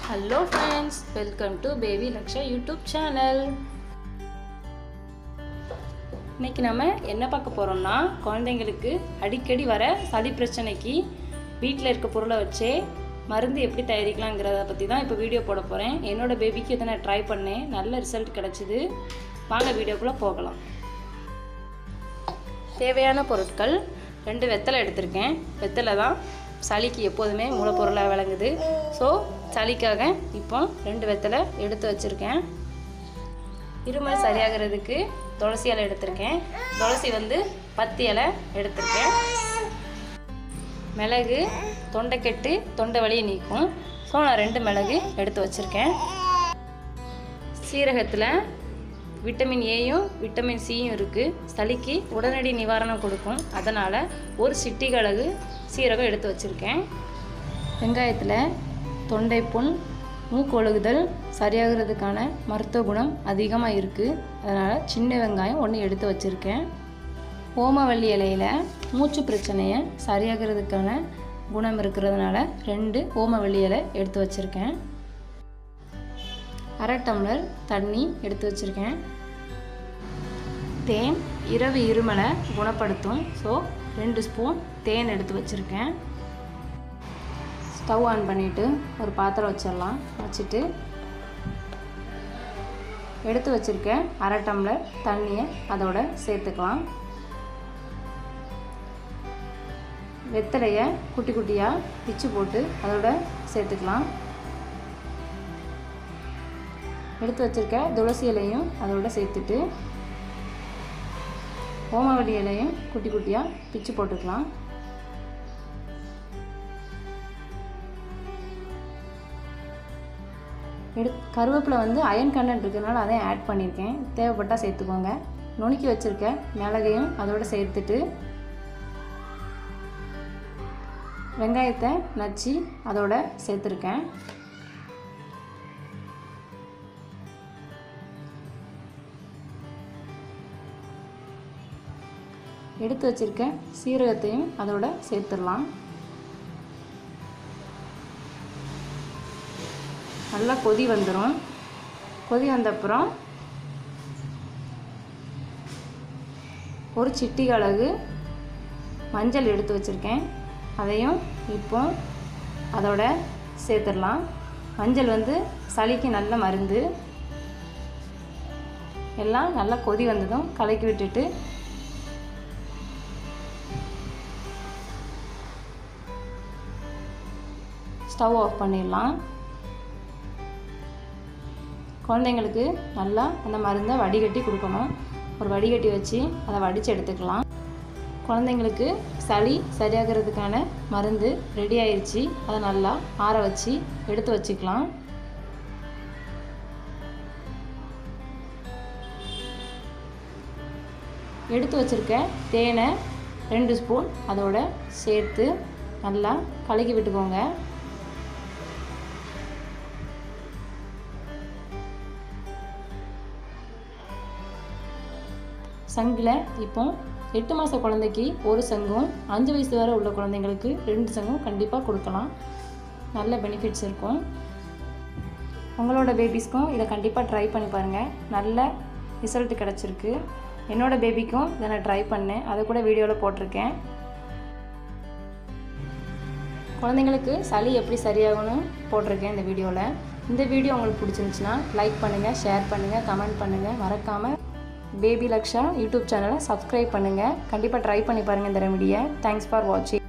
hello friends welcome to baby Laksha YouTube channel இன்னைக்கு நம்ம என்ன பார்க்க போகிறோம்னா குழந்தைங்களுக்கு அடிக்கடி வர சளி பிரச்சனைக்கு வீட்டில் இருக்க பொருளை வச்சே மருந்து எப்படி தயாரிக்கலாங்கிறத பற்றி தான் இப்போ வீடியோ போட போகிறேன் என்னோட பேபிக்கு இதை நான் ட்ரை பண்ணேன் நல்ல ரிசல்ட் கிடச்சிது வாங்க வீடியோக்குள்ளே போகலாம் தேவையான பொருட்கள் ரெண்டு வெத்தலை எடுத்திருக்கேன் வெத்தலை தான் சளிக்கு எப்போதுமே மூலப்பொருளாக விளங்குது ஸோ சளிக்காக இப்போ ரெண்டு வெத்தலை எடுத்து வச்சுருக்கேன் இருமல் சரியாகிறதுக்கு துளசி இலை எடுத்திருக்கேன் துளசி வந்து பத்து இலை எடுத்திருக்கேன் மிளகு தொண்டைக்கெட்டு தொண்டை வலியை நீக்கும் ஸோ நான் ரெண்டு மிளகு எடுத்து வச்சுருக்கேன் சீரகத்தில் விட்டமின் ஏயும் விட்டமின் சியும் இருக்குது சளிக்கு உடனடி நிவாரணம் கொடுக்கும் அதனால் ஒரு சிட்டிகளகு சீரகம் எடுத்து வச்சுருக்கேன் வெங்காயத்தில் தொண்டை புண் மூக்கொழுகுதல் சரியாகிறதுக்கான மருத்துவ குணம் அதிகமாக இருக்குது அதனால் சின்ன வெங்காயம் ஒன்று எடுத்து வச்சுருக்கேன் ஓமவல்லி இலையில் மூச்சு பிரச்சனையை சரியாகிறதுக்கான குணம் இருக்கிறதுனால ரெண்டு ஓமவல்லி இலை எடுத்து வச்சுருக்கேன் அரை டம்ளர் தண்ணி எடுத்து வச்சுருக்கேன் தேன் இரவு இருமலை குணப்படுத்தும் ஸோ ரெண்டு ஸ்பூன் தேன் எடுத்து வச்சுருக்கேன் ஸ்டவ் ஆன் பண்ணிவிட்டு ஒரு பாத்திரம் வச்சிடலாம் வச்சுட்டு எடுத்து வச்சுருக்க அரை டம்ளர் தண்ணியை அதோட சேர்த்துக்கலாம் வெத்தலையை குட்டி குட்டியாக பிச்சு போட்டு அதோட சேர்த்துக்கலாம் எடுத்து வச்சுருக்க துளசி இலையும் அதோட சேர்த்துட்டு ஓமவல்லி இலையும் குட்டி குட்டியாக பிச்சு போட்டுக்கலாம் எடு கருவேப்பிலை வந்து அயன் கண்டென்ட் இருக்கிறதுனால அதையும் ஆட் பண்ணியிருக்கேன் தேவைப்பட்டால் சேர்த்துக்கோங்க நுணுக்கி வச்சுருக்க மிளகையும் அதோட சேர்த்துட்டு வெங்காயத்தை நச்சு அதோட சேர்த்துருக்கேன் எடுத்து வச்சுருக்க சீரகத்தையும் அதோட சேர்த்துடலாம் நல்லா கொதி வந்துடும் கொதி வந்தப்புறம் ஒரு சிட்டி அழகு மஞ்சள் எடுத்து வச்சுருக்கேன் அதையும் இப்போ அதோட சேர்த்துடலாம் மஞ்சள் வந்து சளிக்கு நல்ல மருந்து எல்லாம் நல்லா கொதி வந்ததும் கலக்கி விட்டுட்டு ஸ்டவ் ஆஃப் பண்ணிடலாம் குழந்தைங்களுக்கு நல்லா அந்த மருந்தை வடிகட்டி கொடுக்கணும் ஒரு வடிகட்டி வச்சு அதை வடித்து எடுத்துக்கலாம் குழந்தைங்களுக்கு சளி சரியாகிறதுக்கான மருந்து ரெடி ஆயிடுச்சு அதை நல்லா ஆற வச்சு எடுத்து வச்சுக்கலாம் எடுத்து வச்சுருக்க தேனை ரெண்டு ஸ்பூன் அதோட சேர்த்து நல்லா கலக்கி விட்டுக்கோங்க சங்கில் இப்போ எட்டு மாத குழந்தைக்கு ஒரு சங்கும் அஞ்சு வயசு வரை உள்ள குழந்தைங்களுக்கு ரெண்டு சங்கும் கண்டிப்பாக கொடுக்கலாம் நல்ல பெனிஃபிட்ஸ் இருக்கும் உங்களோட பேபிஸ்க்கும் இதை கண்டிப்பாக ட்ரை பண்ணி பாருங்கள் நல்ல ரிசல்ட் கிடச்சிருக்கு என்னோடய பேபிக்கும் இதை நான் ட்ரை பண்ணேன் அதை கூட வீடியோவில் போட்டிருக்கேன் குழந்தைங்களுக்கு சளி எப்படி சரியாகும்னு போட்டிருக்கேன் இந்த வீடியோவில் இந்த வீடியோ உங்களுக்கு பிடிச்சிருந்துச்சுன்னா லைக் பண்ணுங்கள் ஷேர் பண்ணுங்கள் கமெண்ட் பண்ணுங்கள் மறக்காமல் பேபி லக்ஷா யூடியூப் சேனலை சப்ஸ்கிரைப் பண்ணுங்கள் கண்டிப்பாக ட்ரை பண்ணி பாருங்கள் இந்த ரெமடியை தேங்க்ஸ் ஃபார் வாட்சிங்